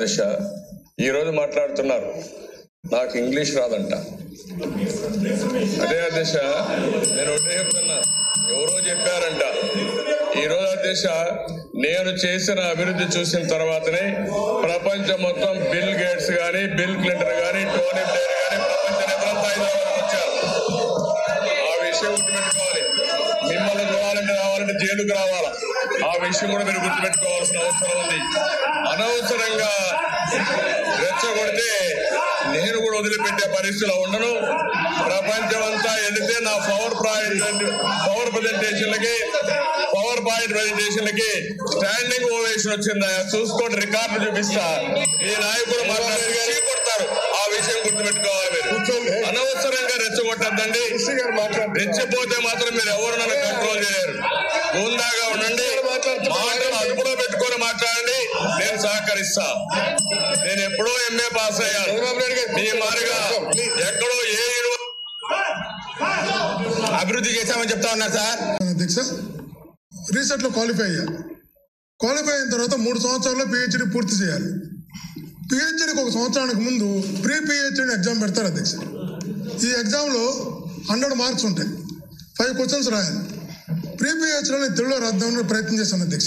అధ్యక్ష ఈరోజు మాట్లాడుతున్నారు నాకు ఇంగ్లీష్ రాదంట అదే అధ్యక్ష నేను ఒకటే చెప్తున్నా ఎవరో చెప్పారంట ఈరోజు అధ్యక్ష నేను చేసిన అభివృద్ధి చూసిన తర్వాతనే ప్రపంచం మొత్తం బిల్ గేట్స్ గాని బిల్ క్లింటన్ గాని టోనీ బ్లేర్ గాని ప్రపంచ నేతలంతా హైదరాబాద్కి వచ్చారు ఆ విషయం గుర్తుపెట్టుకోవాలి మిమ్మల్ని చూడాలంటే రావాలంటే జైలుకు రావాలా ఆ విషయం కూడా మీరు గుర్తుపెట్టుకోవాల్సిన అవసరం ఉంది అనవసరంగా రెచ్చగొడితే నేను కూడా వదిలిపెట్టే పరిస్థితిలో ఉండను ప్రపంచం అంతా వెళితే నా పవర్ పాయింట్ పవర్ ప్రజెంటేషన్లకి పవర్ పాయింట్ ప్రజెంటేషన్లకి స్టాండింగ్ ఓవేషన్ వచ్చిందా చూసుకోండి రికార్డు చూపిస్తా ఈ నాయకుడు మాట్లాడి కొడతారు ఆ విషయం గుర్తుపెట్టుకోవాలి మీరు అనవసరంగా రెచ్చగొట్టద్దండి రెచ్చిపోతే మాత్రం మీరు ఎవరు నన్ను కంట్రోల్ చేయలేరు హుందాగా ఉండండి మాటలు అదుపులో పెట్టుకొని మాట్లాడండి నేను సహకరిస్తా నేను ఎప్పుడో ఎంఏ పాస్ అయ్యాను మీ మారిగా ఎక్కడో ఏ యూనివర్సిటీ అభివృద్ధి చేశామని చెప్తా ఉన్నారు సార్ అధ్యక్ష రీసెంట్లో క్వాలిఫై అయ్యా క్వాలిఫై అయిన తర్వాత మూడు సంవత్సరాల్లో పిహెచ్డి పూర్తి చేయాలి పిహెచ్డికి ఒక సంవత్సరానికి ముందు ప్రీ పిహెచ్డి ఎగ్జామ్ పెడతారు అధ్యక్ష ఈ ఎగ్జామ్లో హండ్రెడ్ మార్క్స్ ఉంటాయి ఫైవ్ క్వశ్చన్స్ రాయాలి ప్రీ పిహెచ్డిలో నేను తెలుగులో రాద్దామని ప్రయత్నం చేశాను అధ్యక్ష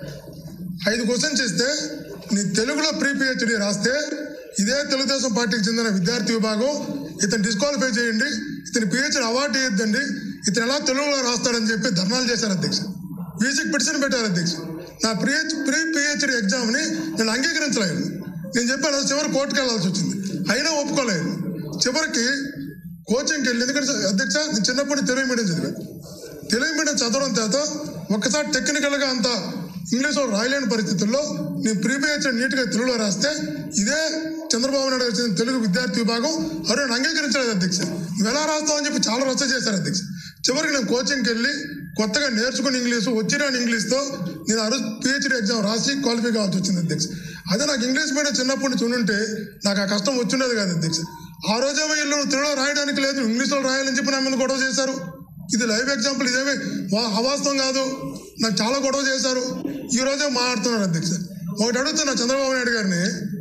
ఐదు క్వశ్చన్స్ ఇస్తే నీ తెలుగులో ప్రీ పిహెచ్డి రాస్తే ఇదే తెలుగుదేశం పార్టీకి చెందిన విద్యార్థి విభాగం ఇతను డిస్క్వాలిఫై చేయండి ఇతని పిహెచ్డి అవార్డు ఇద్దండి ఇతను ఎలా తెలుగులో రాస్తాడని చెప్పి ధర్నాలు చేశారు అధ్యక్ష వీసీకి పిటిషన్ పెట్టారు అధ్యక్ష నా ప్రీ ప్రీ పిహెచ్డి ఎగ్జామ్ని నేను అంగీకరించలేదు నేను చెప్పాను చివరి కోర్టుకు వెళ్ళాల్సి వచ్చింది అయినా ఒప్పుకోలేదు చివరికి కోచింగ్కి వెళ్ళి ఎందుకంటే అధ్యక్ష నేను చిన్నప్పటి నుంచి తెలుగు మీడియం చదివాను తెలుగు మీడియం చదవడం చేత ఒక్కసారి టెక్నికల్గా అంత ఇంగ్లీష్లో రాయలేని పరిస్థితుల్లో నేను ప్రీపేయర్ నీట్గా తెలుగులో రాస్తే ఇదే చంద్రబాబు నాయుడు గారు చెందిన తెలుగు విద్యార్థి విభాగం అరే నేను అంగీకరించలేదు అధ్యక్ష నువ్వు ఎలా రాస్తావు అని చెప్పి చాలా రచ్చ చేశారు అధ్యక్ష చివరికి నేను కోచింగ్కి వెళ్ళి కొత్తగా నేర్చుకుని ఇంగ్లీషు వచ్చిరాని ఇంగ్లీష్తో నేను ఆ రోజు పిహెచ్డీ ఎగ్జామ్ రాసి క్వాలిఫై కావాల్సి వచ్చింది అధ్యక్ష అదే నాకు ఇంగ్లీష్ మీడియం చిన్నప్పటి నుంచి ఉండుంటే నాకు ఆ కష్టం వచ్చిండేది కాదు అధ్యక్ష ఆ రోజేమో వీళ్ళు తెలుగులో రాయడానికి లేదు ఇంగ్లీష్లో రాయాలని చెప్పి నా మీద గొడవ చేశారు ఇది లైవ్ ఎగ్జాంపుల్ ఇదేమి వా- అవాస్తవం కాదు నాకు చాలా గొడవ చేశారు ఈ రోజే మాట్లాడుతున్నారు అధ్యక్ష ఒకటి అడుగుతున్నా చంద్రబాబు నాయుడు గారిని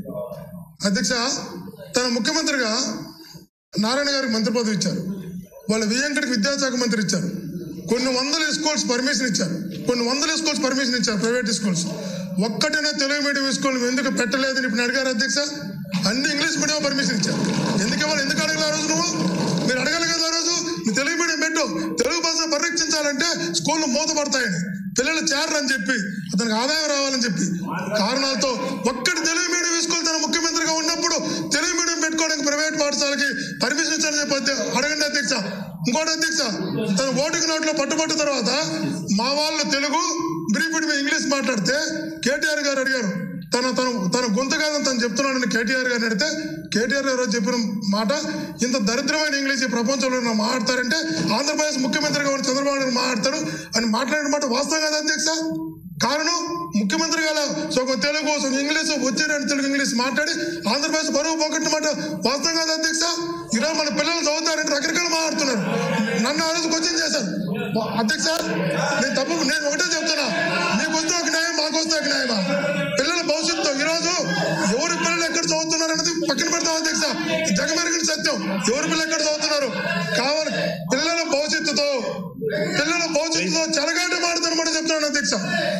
అధ్యక్ష తన ముఖ్యమంత్రిగా నారాయణ గారికి మంత్రి పదవి ఇచ్చారు వాళ్ళ వియంకటికి విద్యాశాఖ మంత్రి ఇచ్చారు కొన్ని వందల స్కూల్స్ పర్మిషన్ ఇచ్చారు కొన్ని వందల స్కూల్స్ పర్మిషన్ ఇచ్చారు ప్రైవేట్ స్కూల్స్ ఒక్కటైనా తెలుగు మీడియం స్కూల్ ఎందుకు పెట్టలేదని ఇప్పుడు అడిగారు అధ్యక్ష అన్ని ఇంగ్లీష్ మీడియం పర్మిషన్ ఇచ్చారు ఎందుకు ఇవ్వాలి ఎందుకు అడగలేదు ఆ రోజు నువ్వు మీరు అడగాలి కదా ఆ రోజు నువ్వు తెలుగు మీడియం పెట్టు తెలుగు భాష పరిరక్షించాలంటే స్కూళ్ళు మూతపడతాయని పిల్లలు చేరని చెప్పి అతనికి ఆదాయం రావాలని చెప్పి కారణాలతో ఒక్కటి తెలుగు మీడియం స్కూల్ తన ముఖ్యమంత్రిగా ఉన్నప్పుడు తెలుగు మీడియం పెట్టుకోవడానికి ప్రైవేట్ పాఠశాలకి పర్మిషన్ ఇచ్చారని చెప్పి అధ్య- అడగండి అధ్యక్ష ఇంకోటి అధ్యక్ష తన ఓటింగ్ నోట్లో పట్టుబట్ట తర్వాత మా వాళ్ళు తెలుగు బ్రీఫ్డ్ మీద ఇంగ్లీష్ మాట్లాడితే కేటీఆర్ గారు అడిగారు తన తన తన గొంతు కాదని తను చెప్తున్నాడని కేటీఆర్ గారిని అడిగితే కేటీఆర్ గారు చెప్పిన మాట ఇంత దరిద్రమైన ఇంగ్లీష్ ఈ ప్రపంచంలో నా మాట్లాడతారంటే ఆంధ్రప్రదేశ్ ముఖ్యమంత్రిగా ఉన్న చంద్రబాబు నాయుడు మాట్లాడతారు అని మాట్లాడిన మాట వాస్తవం కదా అధ్యక్ష కారణం ముఖ్యమంత్రి గల సగం తెలుగు సగం ఇంగ్లీష్ వచ్చేటట్టు తెలుగు ఇంగ్లీష్ మాట్లాడి ఆంధ్రప్రదేశ్ బరువు పోగొట్టిన మాట వాస్తవం కదా అధ్యక్ష ఈరోజు మన పిల్లలు చదువుతారంటే రకరకాల మాట్లాడుతున్నారు నన్ను ఆ రోజు క్వశ్చన్ చేశారు వా- అధ్యక్ష నేను తప్పు నేను ఒకటే చెప్తున్నా మీకు వస్తే ఒక న్యాయం మాకు వస్తే ఒక న్యాయమా పిల్లల భవిష్యత్తు ఈరోజు ఎవరి పిల్లలు ఎక్కడ చదువుతున్నారు అనేది పక్కన పెడతాం అధ్యక్ష జగమెరిగిన సత్యం ఎవరి పిల్లలు ఎక్కడ చదువుతున్నారు కావాలి పిల్లల భవిష్యత్తుతో పిల్లల భవిష్యత్తుతో చెలగాట మాడుతారన్నమాట చెప్తున్నాను అధ్యక్ష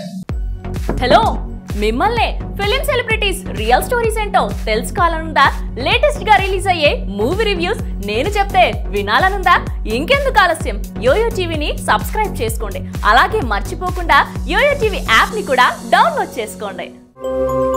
హలో మిమ్మల్నే ఫిలిం సెలబ్రిటీస్ రియల్ స్టోరీస్ ఏంటో తెలుసుకోవాలనుందా లేటెస్ట్ గా రిలీజ్ అయ్యే మూవీ రివ్యూస్ నేను చెప్తే వినాలనుందా ఇంకెందుకు ఆలస్యం యోయో టీవీని సబ్స్క్రైబ్ చేసుకోండి అలాగే మర్చిపోకుండా యోయో టీవీ యాప్ ని కూడా డౌన్లోడ్ చేసుకోండి